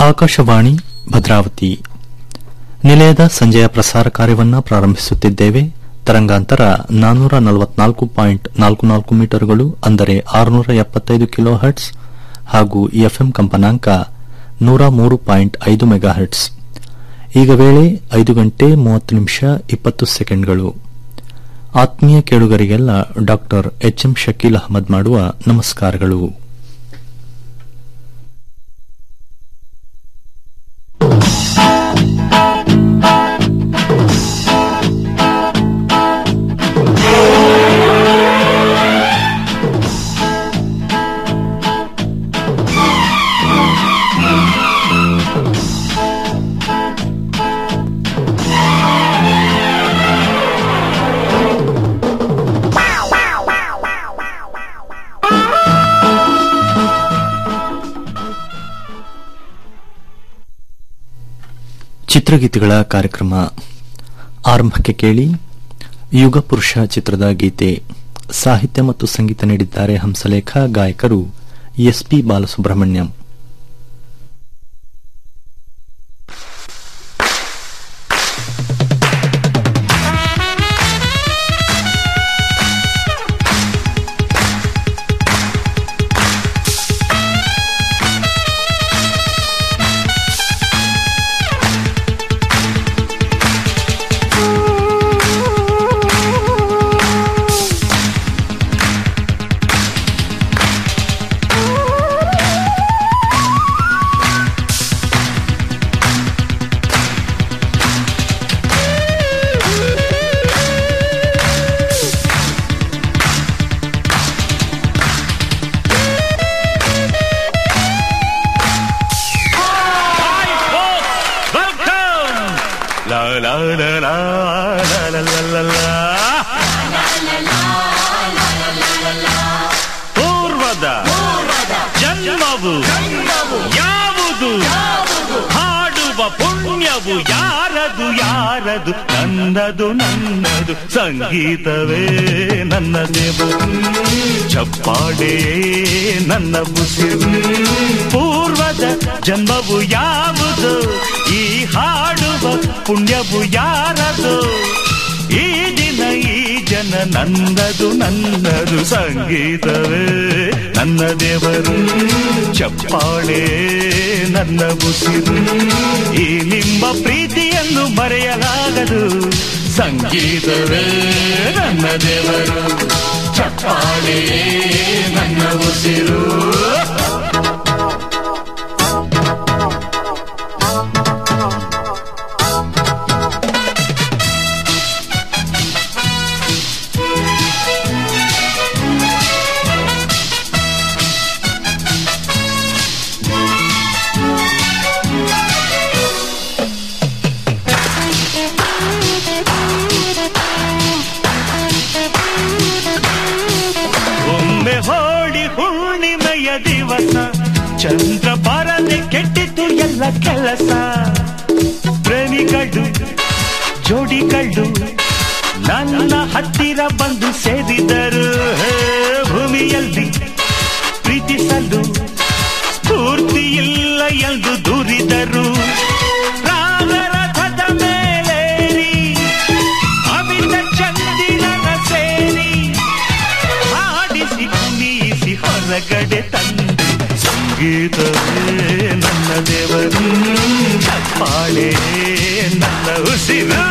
ಆಕಾಶವಾಣಿ ಭದ್ರಾವತಿ ನಿಲಯದ ಸಂಜೆಯ ಪ್ರಸಾರ ಕಾರ್ಯವನ್ನ ಪ್ರಾರಂಭಿಸುತ್ತಿದ್ದೇವೆ ತರಂಗಾಂತರ ನಾನ್ನೂರ ನಲವತ್ನಾಲ್ಕು ಪಾಯಿಂಟ್ ನಾಲ್ಕು ನಾಲ್ಕು ಮೀಟರ್ಗಳು ಅಂದರೆ ಆರುನೂರ ಎಪ್ಪತ್ತೈದು ಕಿಲೋ ಹರ್ಟ್ಸ್ ಹಾಗೂ ಎಫ್ಎಂ ಕಂಪನಾಂಕ ನೂರ ಮೂರು ಪಾಯಿಂಟ್ ಐದು ಮೆಗಾ ಹರ್ಟ್ಸ್ ಈಗ ವೇಳೆ ಐದು ಗಂಟೆ ಮೂವತ್ತು ನಿಮಿಷ ಇಪ್ಪತ್ತು ಸೆಕೆಂಡ್ಗಳು ಆತ್ಮೀಯ ಕೇಳುಗರಿಗೆಲ್ಲ doctor H M Shakeel Ahmed ಮಾಡುವ ನಮಸ್ಕಾರಗಳು ಚಿತ್ರಗೀತೆಗಳ ಕಾರ್ಯಕ್ರಮ ಆರಂಭಕ್ಕೆ ಕೇಳಿ ಯುಗ ಪುರುಷ ಚಿತ್ರದ ಗೀತೆ ಸಾಹಿತ್ಯ ಮತ್ತು ಸಂಗೀತ ನೀಡಿದ್ದಾರೆ ಹಂಸಲೇಖ ಗಾಯಕರು SP Balasubrahmanyam Welcome! La la la la la la la la la ಪೂರ್ವದ ಜನ್ಮವು ಯಾವುದು ಹಾಡುವ ಪುಣ್ಯವು ಯಾರದು ಯಾರದು ನನ್ನದು ನನ್ನದು ಸಂಗೀತವೇ ನನ್ನ ದೇವು ಚಪ್ಪಾಳೆ ನನ್ನ ಮುಸಿರು ಪೂರ್ವದ ಜನ್ಮವು ಯಾವುದು ಈ ಹಾಡುವ ಪುಣ್ಯವು ಯಾರದು ಈ ದಿನ ಈ ಜನ ನನ್ನದು ನನ್ನದು ಸಂಗೀತವೇ ನನ್ನ ದೇವರು ಚಪ್ಪಾಳೆ ನನ್ನ ಉಸಿರು ಈ ನಿಮ್ಮ ಪ್ರೀತಿಯನ್ನು ಮರೆಯಲಾಗದು ಸಂಗೀತವೇ ನನ್ನ ದೇವರು ಚಪ್ಪಾಳೆ ನನ್ನ ಉಸಿರು ಒಮ್ಮೆ ಹೋಳಿ ಹುಣ್ಣಿಮೆಯ ದಿವಸ ಚಂದ್ರ ಬರದೆ ಕೆಟ್ಟಿತು ಎಲ್ಲ ಕೆಲಸ ಪ್ರೇಮಿಗಳು ಜೋಡಿಗಳು ನನ್ನ ಹತ್ತಿರ ಬಂದು ಸೇರಿದರು ಹೇ, ಭೂಮಿಯಲ್ಲಿ ಪ್ರೀತಿಸಲು ಸ್ಫೂರ್ತಿ ಇಲ್ಲ ಎಂದು ದೂರಿದರು ರಾಗರಥದ ಮೇಲೇರಿ ಅಮಿತ ಚಂದಿರನ ಸೇರಿ ಹಾಡಿಸಿ ಕುಣಿಸಿ ಹೊರಗಡೆ ತಂದು ಸಂಗೀತವೇ ನನ್ನ ದೇವರು ಚಪ್ಪಾಳೆ ನನ್ನ ಉಸಿರು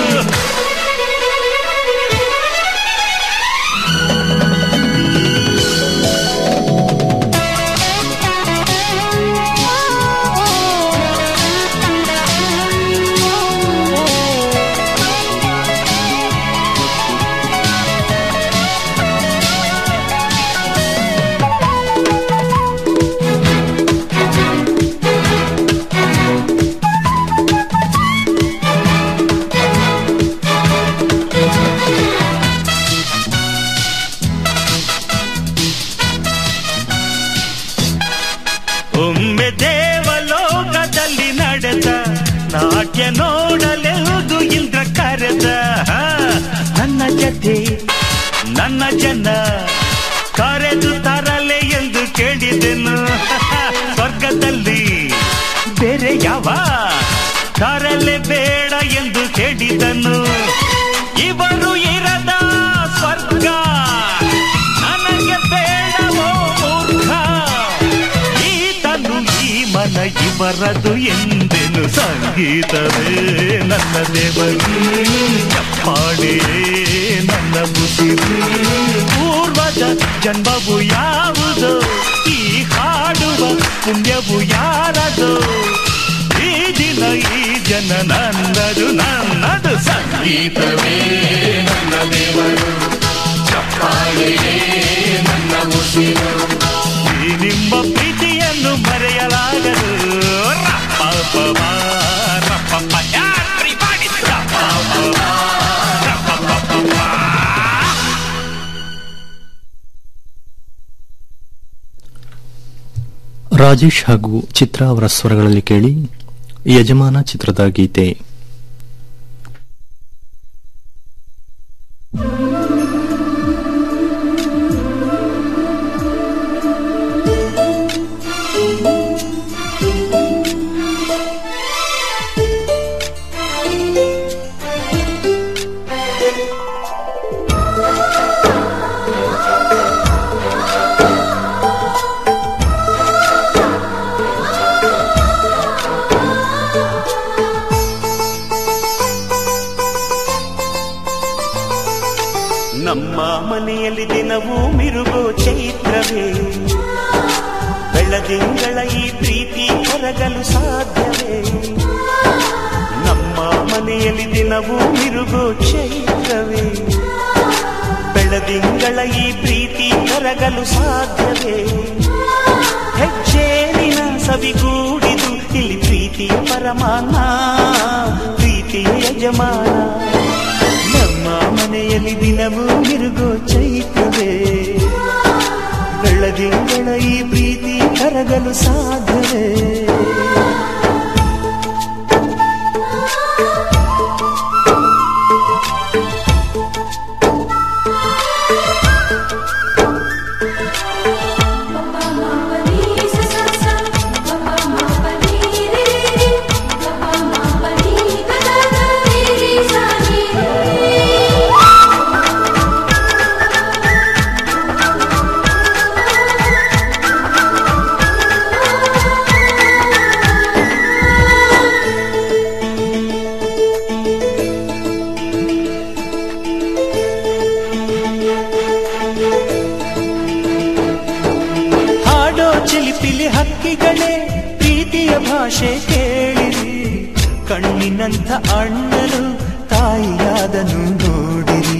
ಒಮ್ಮೆ ದೇವಲೋಕದಲ್ಲಿ ನಡೆದ ನಾಟ್ಯ ನೋಡಲೆಹುದು ಇಂದ್ರ ಕರೆದ ಹಾ, ನನ್ನ ಜತೆ ನನ್ನ ಜನ ಕರೆದು ತರಲೆ ಎಂದು ಕೇಳಿದೆನು ಸ್ವರ್ಗದಲ್ಲಿ ಬರದು ಎಂದೆನು ಸಂಗೀತವೇ ನನ್ನ ದೇವರು ಚಪ್ಪಾಳೆಯೇ ನನ್ನ ಮುಸಿರು ಪೂರ್ವದ ಜನ್ಮವು ಯಾವುದು ಈ ಹಾಡುವ ಪುಣ್ಯವು ಯಾರದು ಈ ದಿನ ಈ ಜನ ನನ್ನದು ನನ್ನದು ಸಂಗೀತವೇ ನನ್ನ ದೇವರು ಚಪ್ಪಾಳೆಯೇ ನನ್ನ ಉಸಿರು ಈ ನಿಮ್ಮ ಪ್ರೀತಿಯನ್ನು ಮರೆಯಲಾಗದು ರಪ್ಪಪವ, ರಪ್ಪಪ, everybody, ರಪ್ಪಪವ, ರಪ್ಪಪವ. ರಾಜೇಶ್ ಹಾಗೂ ಚಿತ್ರ ಅವರ ಸ್ವರಗಳಲ್ಲಿ ಕೇಳಿ ಯಜಮಾನ ಚಿತ್ರದ ಗೀತೆ ನಮ್ಮ ಮನೆಯಲ್ಲಿ ದಿನವೂ ಮಿರುಗೋ ಚೈತ್ರವೇ ಬೆಳದಿಂಗಳ ಈ ಪ್ರೀತಿ ಕರಗಲು ಸಾಧ್ಯವೇ ನಮ್ಮ ಮನೆಯಲ್ಲಿ ದಿನವೂ ಮಿರುಗೋ ಚೈತ್ರವೇ ಬೆಳದಿಂಗಳ ಈ ಪ್ರೀತಿ ಕರಗಲು ಸಾಧ್ಯವೇ ಹೆಜ್ಜೇನಿನ ಸವಿಗೂಡಿದು ಇಲ್ಲಿ ಪ್ರೀತಿಯ ಪರಮಾನ ಪ್ರೀತಿಯ ಯಜಮಾನ ನಮ್ಮ ಮನೆಯಲ್ಲಿ ದಿನವೂ ಮಿರುಗೋ ಚೈತ್ರವೇ ಬೆಳದಿಂಗಳ ಈ ಪ್ರೀತಿ ಕರಗಲು ಸಾಧ್ಯವೇ ಹಾಡೋ ಚಿಲಿಪಿಲಿ ಹಕ್ಕಿಗಳೇ ಪ್ರೀತಿಯ ಭಾಷೆ ಕೇಳಿರಿ ಕಣ್ಣಿನಂಥ ಅಣ್ಣನು ತಾಯಿಯಾದನು ನೋಡಿರಿ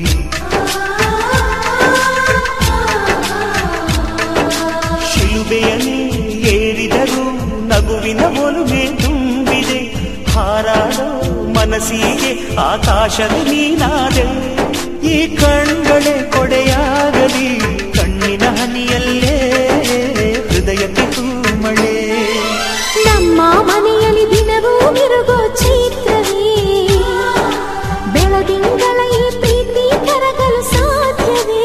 ಶಿಲುಬೆಯನ್ನೇ ಏರಿದರು ನಗುವಿನ ಒಲುಮೆ ತುಂಬಿದೆ ಹಾರಾಡೋ ಮನಸ್ಸಿಗೆ ಆಕಾಶದ ನೀನಾದೆ ಈ ಕಣ್ಗಳೇ ಕೊಡೆಯಾಗಲಿ ಕಣ್ಣಿನ ಹನಿಯಲ್ಲೇ ಹೃದಯಕ್ಕೆ ತೂಮಳೆ ನಮ್ಮ ಮನೆಯಲ್ಲಿ ದಿನವೂ ಮಿರುಗೋ ಚೈತ್ರವೇ ಬೆಳದಿಂಗಳ ಈ ಪ್ರೀತಿ ಕರಗಲು ಸಾಧ್ಯವೇ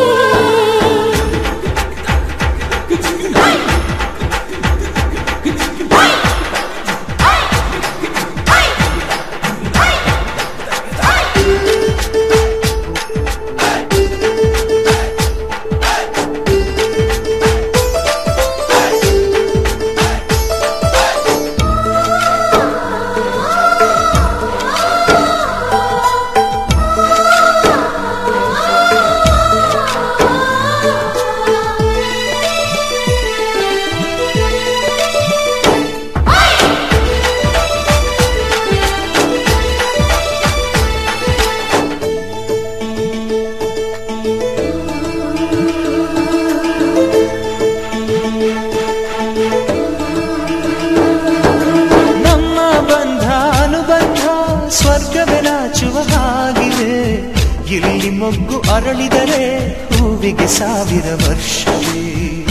ನಮ್ಮ ಬಂಧ ಅನುಬಂಧ ಸ್ವರ್ಗವೇ ನಾಚುವ ಹಾಗಿದೆ ಇಲ್ಲಿ ಮೊಗ್ಗು ಅರಳಿದರೆ ಹೂವಿಗೆ ಸಾವಿರ ವರ್ಷವೇ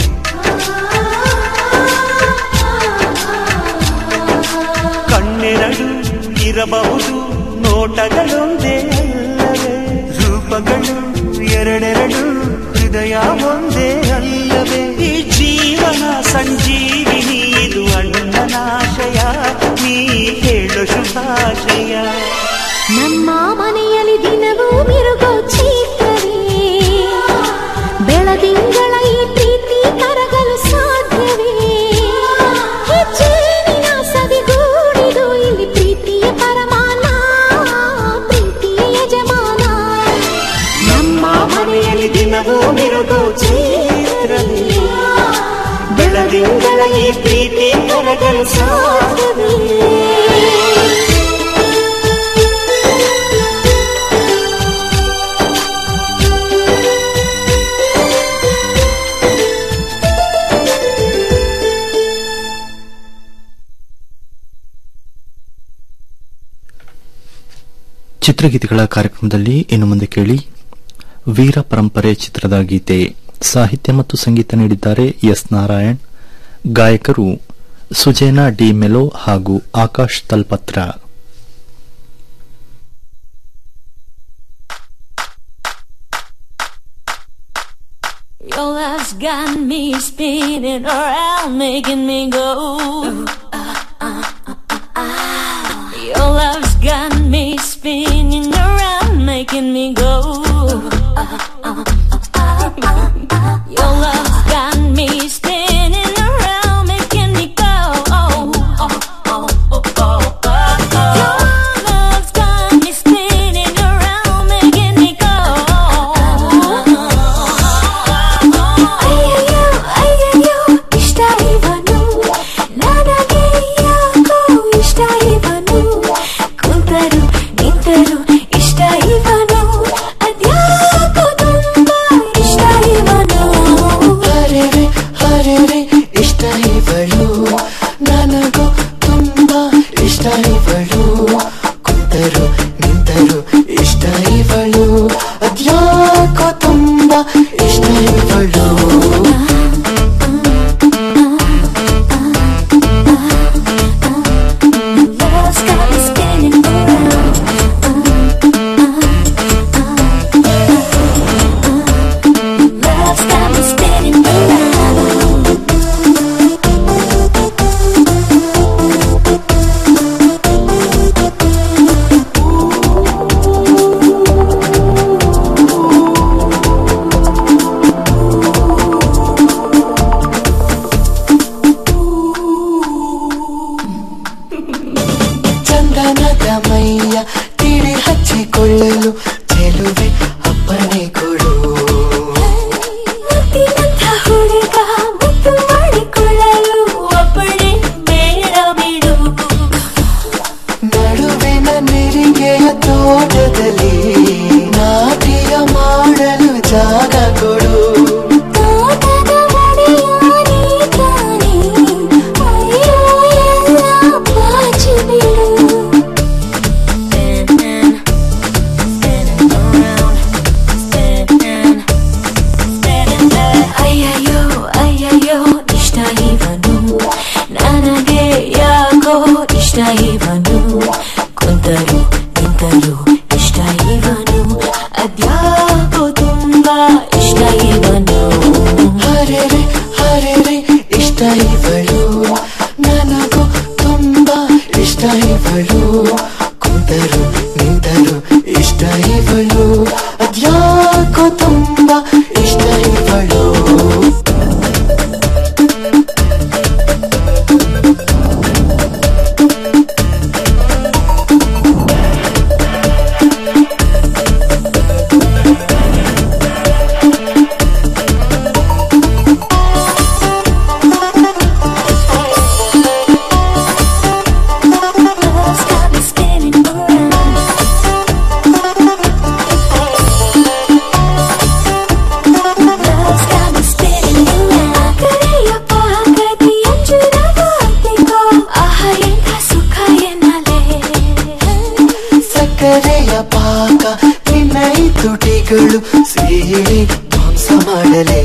ಕಣ್ಣೆರಡು ಇರಬಹುದು ನೋಟಗಳೊಂದೇ ಅಲ್ಲವೇ ರೂಪಗಳು ಎರಡೆರಡು ಹೃದಯ ಒಂದೇ ಅಲ್ಲವೇ ಈ ಜೀವನ ಸಂಜೀವಿನಿ ಇದು ಅಣ್ಣನಾಶಯ ನೀ ಹೇಳು ಶುಭಾಶಯ ನಮ್ಮ ಮನೆಯಲ್ಲಿ ದಿನವೂ ಮಿರುಗೋ ಚೈತ್ರವೇ ಬೆಳದಿಂಗಳ ಈ ಪ್ರೀತಿ ಕರಗಲು ಸಾಧ್ಯವೇ ಹೆಜ್ಜೆ ತಿಂಗಳ ಈ ಪ್ರೀತಿ ಕರಗಲು ಸಾಧ್ಯವೇ ಚಿತ್ರಗೀತೆಗಳ ಕಾರ್ಯಕ್ರಮದಲ್ಲಿ ಇನ್ನು ಮುಂದೆ ಕೇಳಿ ವೀರ ಪರಂಪರೆ ಚಿತ್ರದ ಗೀತೆ ಸಾಹಿತ್ಯ ಮತ್ತು ಸಂಗೀತ ನೀಡಿದ್ದಾರೆ ಎಸ್ ನಾರಾಯಣ್ ಗಾಯಕರು ಸುಜೇನಾ ಡಿ ಮೆಲೋ ಹಾಗೂ Akash ತಲ್ಪತ್ರ Your love's got me spinning around, making me go. Your love's got me spinning around, making me go. Your love's got me spinning around, making me go. Your love's got me spinning around, making me go. ಅಯ್ಯಯ್ಯೋ ಅಯ್ಯಯ್ಯೋ ಇಷ್ಟ ಇವನು ನನಗೆ ಯಾಕೋ ಇಷ್ಟ ಇವನು ಕೂತರು ನಿಂತರು ಇಷ್ಟ ಇವನು ಅದ್ಯಾಕೋ ತುಂಬಾ ಇಷ್ಟ ಇವನು ಹರೆರೆ ಹರೆರೆ ಇಷ್ಟ ಇವಳು ನನಗೂ ತುಂಬಾ ಇಷ್ಟ ಇವಳು ಕುಂತರು ನಿಂತರು ಇಷ್ಟ ಇವಳು ಅದ್ಯಾಕೋ ತುಂಬಾ ಇಷ್ಟ ಇವಳು Love's got me spinning around. Love's got me spinning around. ಚಂದನದ ಮೈಯ ತಿಳಿ ಹಚ್ಚಿಕೊಳ್ಳಲು ಚೆಲುವೆ ಅಪ್ಪಣೆ ಕೊಡು ಮುತ್ತಿನಂಥ ಹುಡುಗ ಮುತ್ತು ಮಾಡಿಕೊಳ್ಳಲು ಒಬ್ಬಳೆ ಬೇಡ ಬಿಡು ನಡುವಿನ ನೆರಿಗೆಯ ತೋಟದಲ್ಲಿ ನಾಟ್ಯ ಮಾಡಲು ಜಾಗ ಕೊಡು ತೋಟದ ಒಡೆಯ ನೀ ತಾನೇ ಅಯ್ಯೋ ಎಲ್ಲ ಬಾಚಿ ಬಿಡು Spinning, spinning around, spinning, spinning back. ಅಯ್ಯಯ್ಯೋ ಅಯ್ಯಯ್ಯೋ ಇಷ್ಟ ಇವನು ನನಗೆ ಯಾಕೋ ಇಷ್ಟ ಇವನು ಕುಂತರು ನಿಂತರು ಇಷ್ಟ ಇವನು ಅದ್ಯಾಕೋ ತುಂಬಾ ಇಷ್ಟ ಇವನು ಹರೆರೆ ಹರೆರೆ ಇಷ್ಟ ಇವಳು ನನಗೂ ತುಂಬಾ ಇಷ್ಟ ಇವಳು ಕುಂತರು ನಿಂತರು ಇಷ್ಟ ಇವಳು ಅದ್ಯಾಕೋ ತುಂಬಾ ಇಷ್ಟ ಇವಳು Love's got me spinning around. Love's got me spinning around. ಕರೆಯ ಪಾಕದಿ ಅಂಜುರದ ಅತ್ತಿಗೋ, ಆಹಾ ಎಂಥ ಸುಖ ಎನ್ನಲೇ. ಸಕ್ಕರೆಯ ಪಾಕ ನಿನ್ನೈ ತುಟಿಗಳು ಸೀಳಿ ಧ್ವಂಸ ಮಾಡಲೇ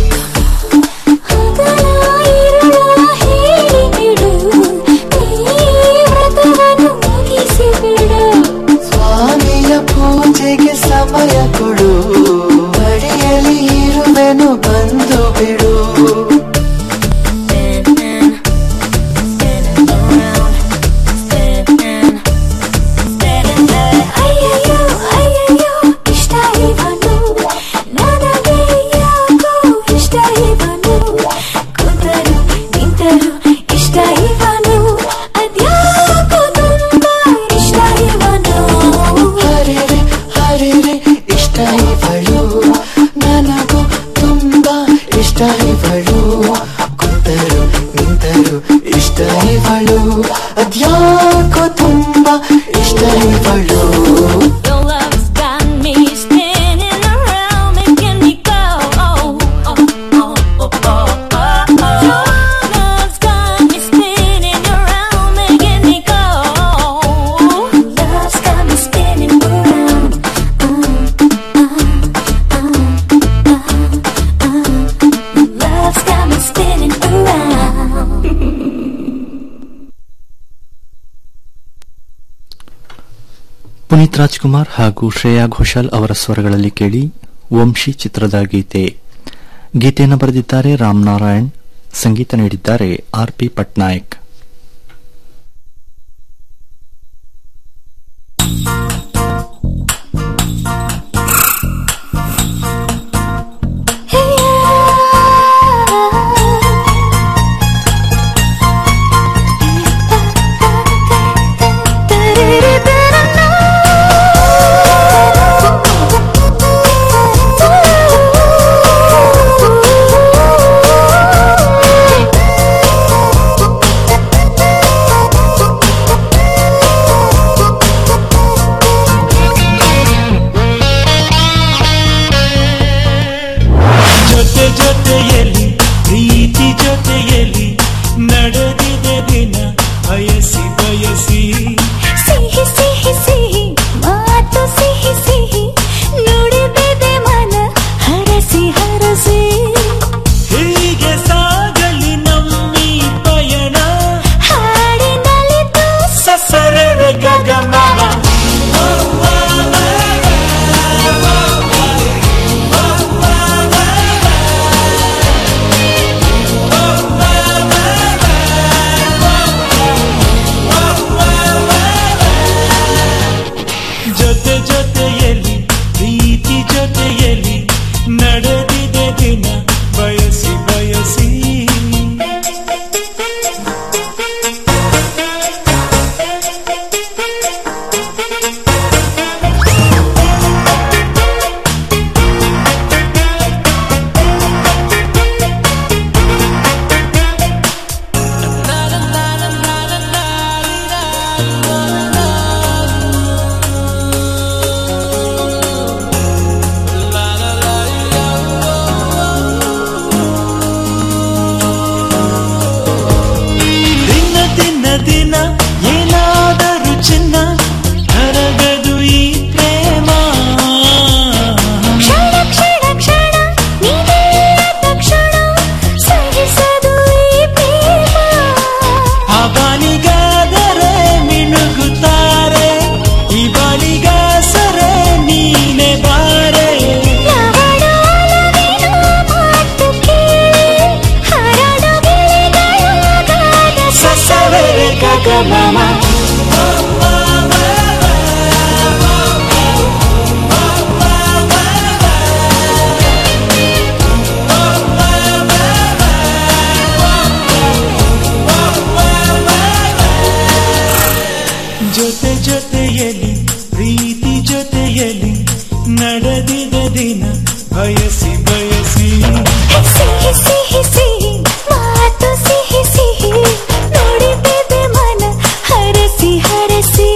ಹಗಲ ಇರುಳ ಹೇಳಿಬಿಡು, ಈ ವ್ರತವನ್ನು ಮುಗಿಸಿಬಿಡು. ಸ್ವಾಮಿಯ ಪೂಜೆಗೆ ಸಮಯ ಕೊಡು ಬಡಿಯಲಿ ಇರುವೆನು ಬಂದು ಬಿಡು Spinning, spinning around, spinning, spinning back. ಅಯ್ಯಯ್ಯೋ ಅಯ್ಯಯ್ಯೋ ಇಷ್ಟ ಇವನು ನನಗೆ ಯಾಕೋ ಇಷ್ಟ ಇವನು ಕೂತರು ನಿಂತರು ಇಷ್ಟ ಇವನು ಅದ್ಯಾಕೋ ತುಂಬಾ ಇಷ್ಟ ಇವನು ಹರೆರೆ ಹರೆರೆ ಇಷ್ಟ ಇವಳು ನನಗೂ ತುಂಬಾ ಇಷ್ಟ ಇವಳು ಕುಂತರು ಅದ್ಯಾಕೋ ತುಂಬಾ ಇಷ್ಟ ಇವಳು Your love's got me spinning around, making me go. Oh, oh, oh, oh, oh, oh. Your love's got me spinning around, making me go. Love's got me spinning around. Love's got me spinning around. Puneeth Rajkumar ಹಾಗೂ ಶ್ರೇಯಾ ಘೋಷಾಲ್ ಅವರ ಸ್ವರಗಳಲ್ಲಿ ಕೇಳಿ ವಂಶಿ ಚಿತ್ರದ ಗೀತೆ ಗೀತೆಯನ್ನು ಬರೆದಿದ್ದಾರೆ ರಾಮನಾರಾಯಣ್ ಸಂಗೀತ ನೀಡಿದ್ದಾರೆ R P Patnaik ಜೊತೆ ಜೊತೆಯಲ್ಲಿ ಪ್ರೀತಿ ಜೊತೆಯಲ್ಲಿ ನಡೆದಿದೆ ದಿನ ಬಯಸಿ ಬಯಸಿ ಸಿಹಿ ಸಿಹಿ ಸಿಹಿ ಮಾತು ಸಿಹಿ ಸಿಹಿ ನುಡಿದಿದೆ ಮನ ಹರಸಿ ಹರಸಿ ಹೀಗೆ ಸಾಗಲಿ ನಮ್ಮಿ ಪಯಣ ಹಾಡಿನಲಿತು ಸಸರರ ಗಗಮನ ಜೊತೆ ಜೊತೆಯಲ್ಲಿ ಪ್ರೀತಿ ಜೊತೆಯಲ್ಲಿ ನಡೆದಿದೆ ದಿನ ಬಯಸಿ ಬಯಸಿ ದಿನ ದಿನ ದಿನ ಏನಾದರೂ ಚಿನ್ನ ಕರಗದು ಈ ಪ್ರೇಮ ಕ್ಷಣ ಕ್ಷಣ ಕ್ಷಣ ನೀನೇ ತಕ್ಷಣ ಸಹಿಸದು ಈ ಪ್ರೇಮ ಆ ಬಾಲಿಗಾದರೆ ಮಿನುಗುತ್ತಾರೆ ಈ ಬಾಲಿಗಾಸರೆ ನೀನೆ ಬಾರೆ ಯಾವಳ ಒಲವಿನ ಮಾತು ಕೇಳಿ ಹರಡು ಗಿಳಿಗಳ ಗಾನ ಸಸವರೆ ಗಗಮಮ ಜೊತೆ ಜೊತೆಯಲ್ಲಿ ಪ್ರೀತಿ ಜೊತೆಯಲ್ಲಿ ನಡೆದಿದೆ ದಿನ ಬಯಸಿ ಬಯಸಿ ಸಿಹಿ ಸಿಹಿ ಸಿಹಿ ಮಾತು ಸಿಹಿ ಸಿಹಿ ನುಡಿದಿದೆ ಮನ ಹರಸಿ ಹರಸಿ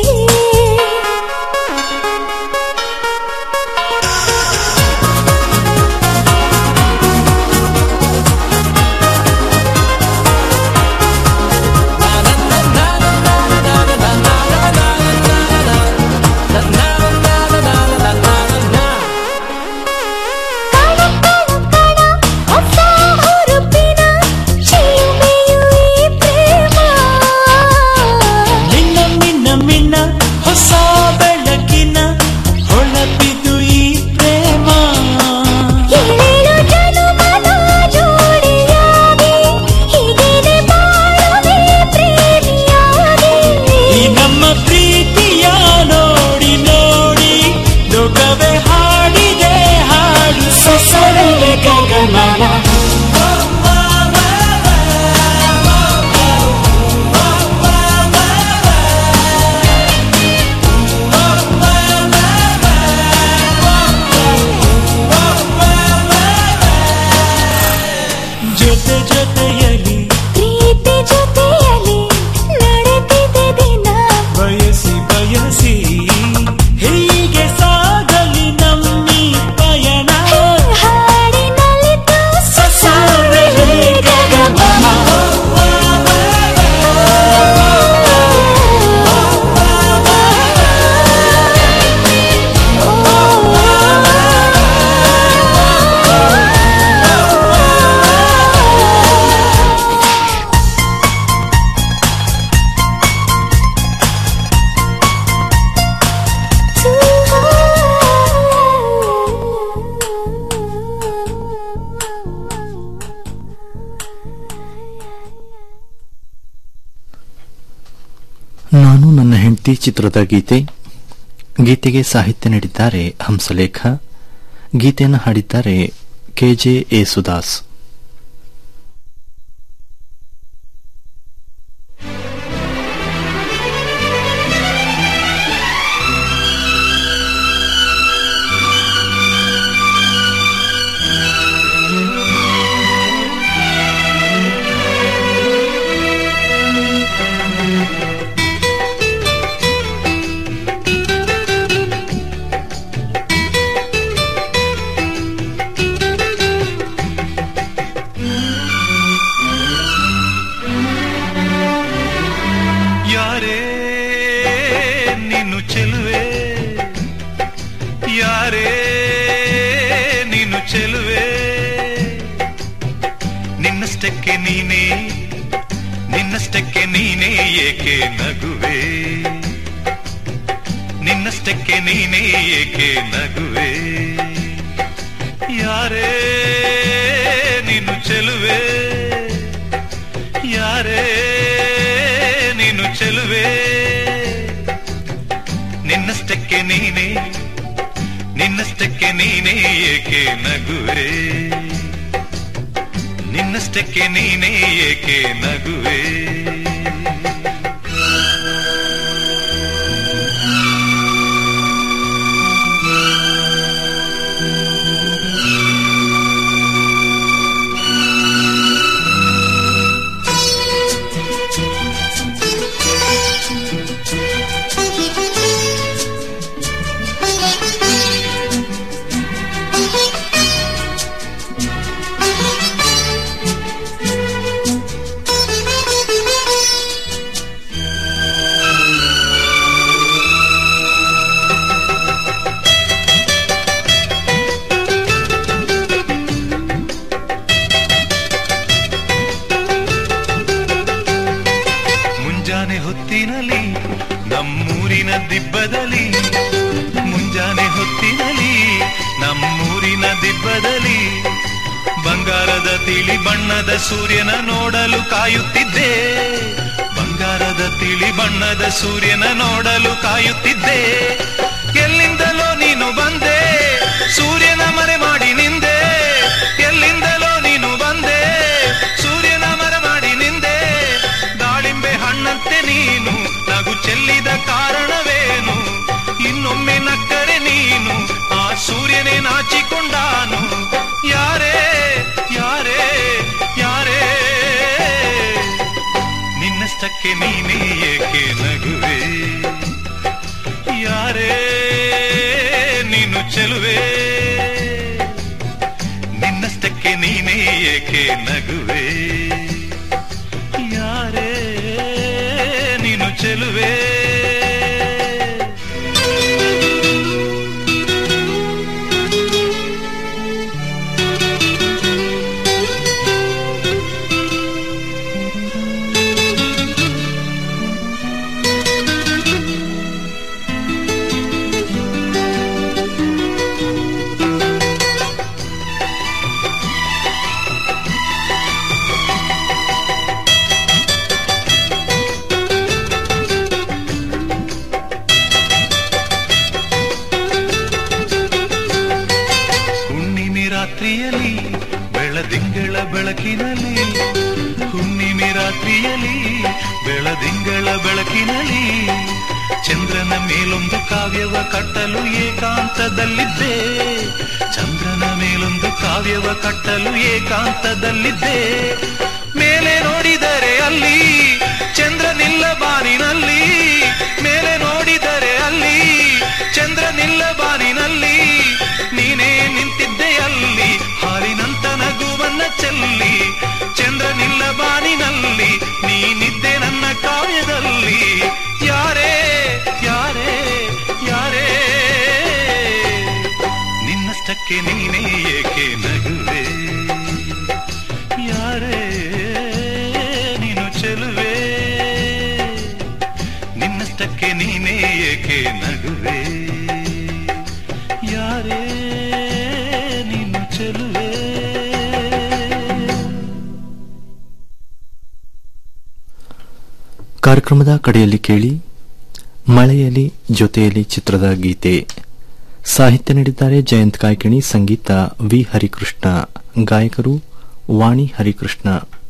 ಕಣ ಕಣ ಕಣ ಹೊಸ ಹುರುಪಿನ ಚಿಲುಮೆಯು ಈ ಪ್ರೇಮ ನಿನ್ನ ಮಿನ್ನ ಮಿನ್ನ ಹೊಸ ಬೆಳಕಿನ ಹೊಳಪಿದು ಈ ಪ್ರೇಮ ಏಳೇಳು ಜನುಮದ ಜೋಡಿಯಾಗಿ ಹೀಗೇನೆ ಬಾಳುವೆ ಪ್ರೇಮಿಯಾಗಿ ಈ ನಮ್ಮ ಪ್ರೀತಿಯ ನೋಡಿ ನೋಡಿ ಲೋಕವೇ ಹಾಡಿದೆ ಹಾಡು ಸಸರೆ ಗಗಮನ ಜೊತೆ ಜೊತೆಯಲ್ಲಿ ಪ್ರೀತಿ ಜೊತೆಯಲ್ಲಿ ನಡೆದ ನಾನು ನನ್ನ ಹೆಂಡತಿ ಚಿತ್ರದ ಗೀತೆ ಗೀತೆಗೆ ಸಾಹಿತ್ಯ ನೀಡಿದ್ದಾರೆ ಹಂಸಲೇಖ ಗೀತೆಯನ್ನು ಹಾಡಿದ್ದಾರೆ ಕೆಜೆ ಯೇಸುದಾಸ್ ಯಾರೇ ನೀನು ಚೆಲುವೆ ಯಾರೇ ನೀನು ಚೆಲುವೆ ನಿನ್ನಷ್ಟಕ್ಕೆ ನೀನೇ ನಿನ್ನಷ್ಟಕ್ಕೆ ನೀನೇ ಏಕೆ ನಗುವೆ ನಿನ್ನಷ್ಟಕ್ಕೆ ನೀನೇ ಏಕೆ ನಗುವೆ ಯಾರೇ ನೀನು ಚೆಲುವೆ ಯಾರೇ ನೀನು ಚೆಲುವೆ ನಿನ್ನಷ್ಟಕ್ಕೆ ನೀನೇ ನಿನ್ನಷ್ಟಕ್ಕೆ ನೀನೇ ಏಕೆ ನಗುವೆ ನಿನ್ನಷ್ಟಕ್ಕೆ ನೀನೇ ಏಕೆ ನಗುವೆ ಮುಂಜಾನೆ ಹೊತ್ತಿನಲ್ಲಿ ನಮ್ಮೂರಿನ ದಿಬ್ಬದಲ್ಲಿ ಮುಂಜಾನೆ ಹೊತ್ತಿನಲ್ಲಿ ನಮ್ಮೂರಿನ ದಿಬ್ಬದಲ್ಲಿ ಬಂಗಾರದ ತಿಳಿ ಬಣ್ಣದ ಸೂರ್ಯನ ನೋಡಲು ಕಾಯುತ್ತಿದ್ದೆ ಬಂಗಾರದ ತಿಳಿ ಬಣ್ಣದ ಸೂರ್ಯನ ನೋಡಲು ಕಾಯುತ್ತಿದ್ದೆ ಎಲ್ಲಿಂದಲೋ ನೀನು ಬಂದೆ ಸೂರ್ಯನ ಮರೆ ಮಾಡಿ ನಿಂದೆ ಎಲ್ಲಿಂದಲೋ ನೀನು ಬಂದೆ ಸೂರ್ಯನ ಮರೆ ಮಾಡಿ ನಿಂದೆ ದಾಳಿಂಬೆ ಹಣ್ಣಂತೆ ನೀನು ನಗು ಚೆಲ್ಲಿದ ಕಾರಣವೇನು ಇನ್ನೊಮ್ಮೆ ನಕ್ಕರೆ ನೀನು ಆ ಸೂರ್ಯನೇ ನಾಚಿಕೊಂಡಾನು ಯಾರೇ ಯಾರೇ ಯಾರೇ ನಿನ್ನಷ್ಟಕ್ಕೆ ನೀನೇ ಏಕೆ ನಗುವೆ ಯಾರೇ ನೀನು ಚೆಲುವೆ ನಿನ್ನಷ್ಟಕ್ಕೆ ನೀನೇ ಏಕೆ ನಗುವೆ ಯಾರೇ ನೀನು ಚೆಲುವೆ ಹುಣ್ಣಿಮೆ ರಾತ್ರಿಯಲ್ಲಿ ಬೆಳದಿಂಗಳ ಬೆಳಕಿನಲ್ಲಿ ಹುಣ್ಣಿಮೆ ರಾತ್ರಿಯಲ್ಲಿ ಬೆಳದಿಂಗಳ ಬೆಳಕಿನಲ್ಲಿ ಚಂದ್ರನ ಮೇಲೊಂದು ಕಾವ್ಯವ ಕಟ್ಟಲು ಏಕಾಂತದಲ್ಲಿದ್ದೆ ಚಂದ್ರನ ಮೇಲೊಂದು ಕಾವ್ಯವ ಕಟ್ಟಲು ಏಕಾಂತದಲ್ಲಿದ್ದೆ ಮೇಲೆ ನೋಡಿದರೆ ಅಲ್ಲಿ ಚಂದ್ರನಿಲ್ಲ ಬಾನಿನಲ್ಲಿ ಮೇಲೆ ನೋಡಿದರೆ ಅಲ್ಲಿ ಚಂದ್ರನಿಲ್ಲ ಬಾನಿನಲ್ಲಿ ನೀನೇ ನಿಂತಿದ್ದೆ ಅಲ್ಲಿ ಹಾಲಿನಂತ ನಗುವನ್ನ ಚೆಲ್ಲಿ ಚಂದ್ರನಿಲ್ಲ ಬಾನಿನಲ್ಲಿ ನೀನಿದ್ದೆ ನನ್ನ ಕಾವ್ಯದಲ್ಲಿ ಯಾರೇ ಯಾರೇ ಯಾರೇ ನಿನ್ನಷ್ಟಕ್ಕೆ ನೀನೇ ಏಕೆ ನಗುವೆ ಯಾರೇ ನೀನು ಚೆಲುವೆ ನಿನ್ನಷ್ಟಕ್ಕೆ ನೀನೇ ಏಕೆ ನಗುವೆ ಯಾರೇ ನೀನು ಚೆಲುವೆ ಕಾರ್ಯಕ್ರಮದ ಕಡೆಯಲ್ಲಿ ಕೇಳಿ ಮಳೆಯಲ್ಲಿ ಜೊತೆಯಲ್ಲಿ ಚಿತ್ರದ ಗೀತೆ ಸಾಹಿತ್ಯ ನೀಡಿದ್ದಾರೆ ಜಯಂತ್ ಕಾಯ್ಕಿಣಿ ಸಂಗೀತ ವಿ ಹರಿಕೃಷ್ಣ ಗಾಯಕರು ವಾಣಿ ಹರಿಕೃಷ್ಣ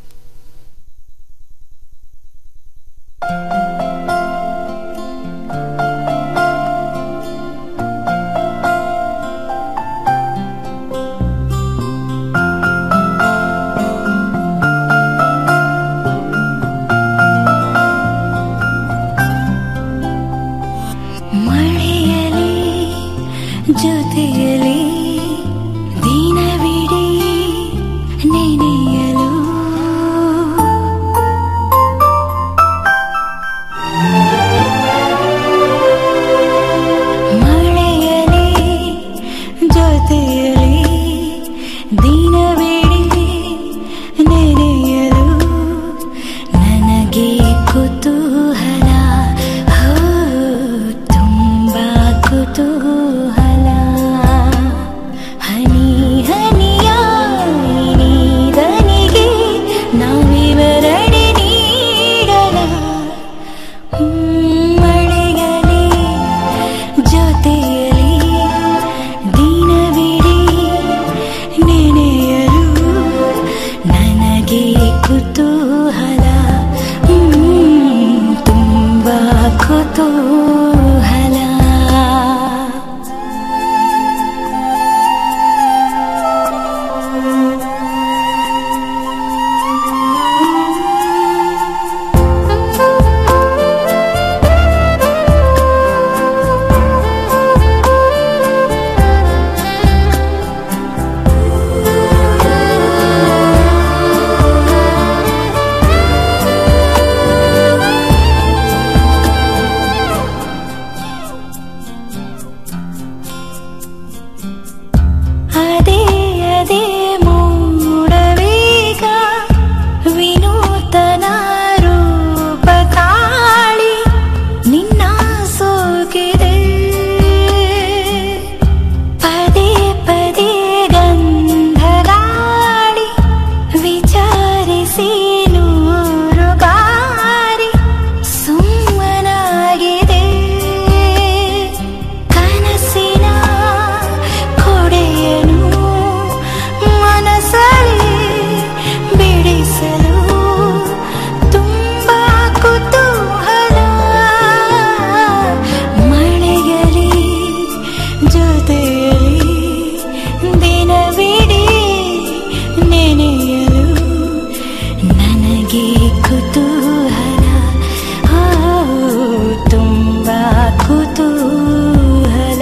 ಮಳೆಯಲಿ ಜೊತೆಯಲಿ ದಿನವಿಡೀ ನೆನೆಯಲು ಮಳೆಯಲಿ ಜೊತೆಯಲಿ ದಿನವಿಡೀ ನೆನೆಯಲು ನನಗೆ ಕುತೂಹಲ ಹೋ ತುಂಬ ಕುತೂಹಲ ಹನಿ ಹನಿಯ ನೀದನಿಗೆ ನಾವಿವರಡೆ ನೀಡಲ ಮಳೆಗಲಿ ಜೊತೆಯಲಿ ದಿನವಿಡೀ ನೆನೆಯಲು ನನಗೆ ಕುತೂಹಲ ಹ್ಮ್, ತುಂಬ ಕುತೂಹಲ ಅದೇ ಅದೇ ಮೂಡವೇಗ ವಿನೂತನ ರೂಪ ತಾಳಿ ನಿನ್ನ ಸೋಕಿದೆ ಪದೇ ಪದೇ ಗಂಧಗಾಡಿ ವಿಚಾರಿಸಿ ನೂರು ಬಾರಿ ಸುಮ್ಮನಾಗಿದೆ ಕನಸಿನ ಕೊಡೆಯನು ಮನಸಲ್ಲಿ ಬಿಡಿಸಲು ತುಂಬ ಕುತೂಹಲ ಮಳೆಯಲಿ ಜೊತೆಯಲಿ ದಿನವಿಡೀ ನೆನೆಯಲು ನನಗೆ ಕುತೂಹಲ ಆ, ತುಂಬ ಕುತೂಹಲ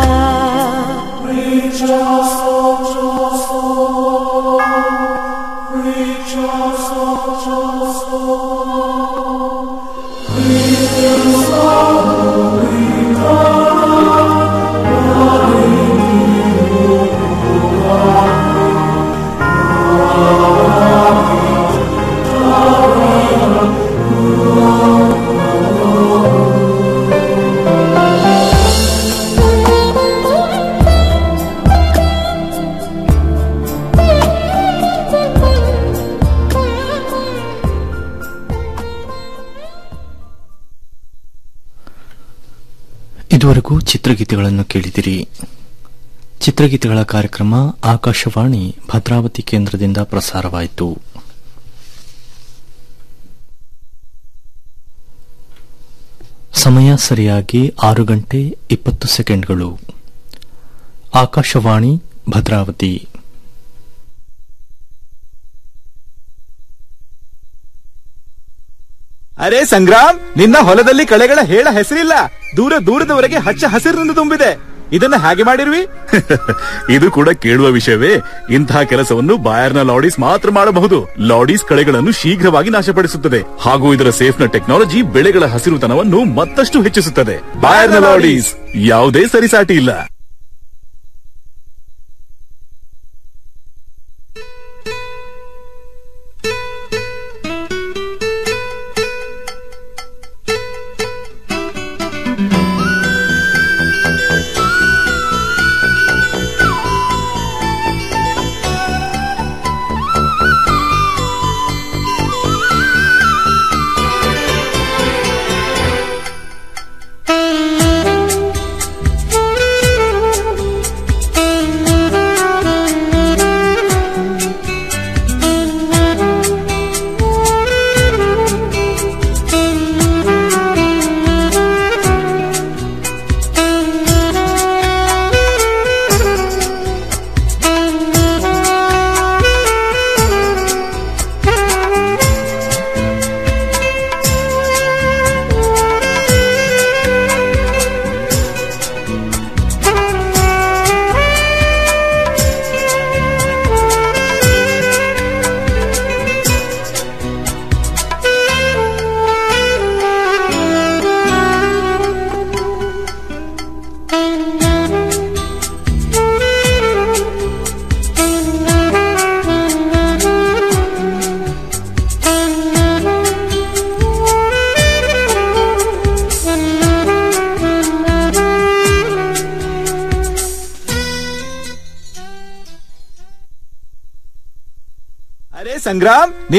ಇದುವರೆಗೂ ಚಿತ್ರಗೀತೆಗಳನ್ನು ಕೇಳಿದಿರಿ ಚಿತ್ರಗೀತೆಗಳ ಕಾರ್ಯಕ್ರಮ ಆಕಾಶವಾಣಿ ಭದ್ರಾವತಿ ಕೇಂದ್ರದಿಂದ ಪ್ರಸಾರವಾಯಿತು ಸಮಯ ಸರಿಯಾಗಿ ಆರು ಗಂಟೆ ಇಪ್ಪತ್ತು ಸೆಕೆಂಡ್ಗಳು ಆಕಾಶವಾಣಿ ಭದ್ರಾವತಿ ಅರೆ ಸಂಗ್ರಾಮ್ ನಿನ್ನ ಹೊಲದಲ್ಲಿ ಕಳೆಗಳ ಹೇಳ ಹೆಸರಿಲ್ಲ ದೂರ ದೂರದವರೆಗೆ ಹಚ್ಚ ಹಸಿರಿನಿಂದ ತುಂಬಿದೆ ಇದನ್ನ ಹಾಗೆ ಮಾಡಿರುವಿ ಇದು ಕೂಡ ಕೇಳುವ ವಿಷಯವೇ ಇಂತಹ ಕೆಲಸವನ್ನು ಬಾಯರ್ನ ಲಾಡೀಸ್ ಮಾತ್ರ ಮಾಡಬಹುದು ಲಾಡೀಸ್ ಕಳೆಗಳನ್ನು ಶೀಘ್ರವಾಗಿ ನಾಶಪಡಿಸುತ್ತದೆ ಹಾಗೂ ಇದರ ಸೇಫ್ನ ಟೆಕ್ನಾಲಜಿ ಬೆಳೆಗಳ ಹಸಿರುತನವನ್ನು ಮತ್ತಷ್ಟು ಹೆಚ್ಚಿಸುತ್ತದೆ ಬಾಯರ್ನ ಲಾಡೀಸ್ ಯಾವುದೇ ಸರಿಸಾಟಿ ಇಲ್ಲ ಸಂಗ್ರಾಮ್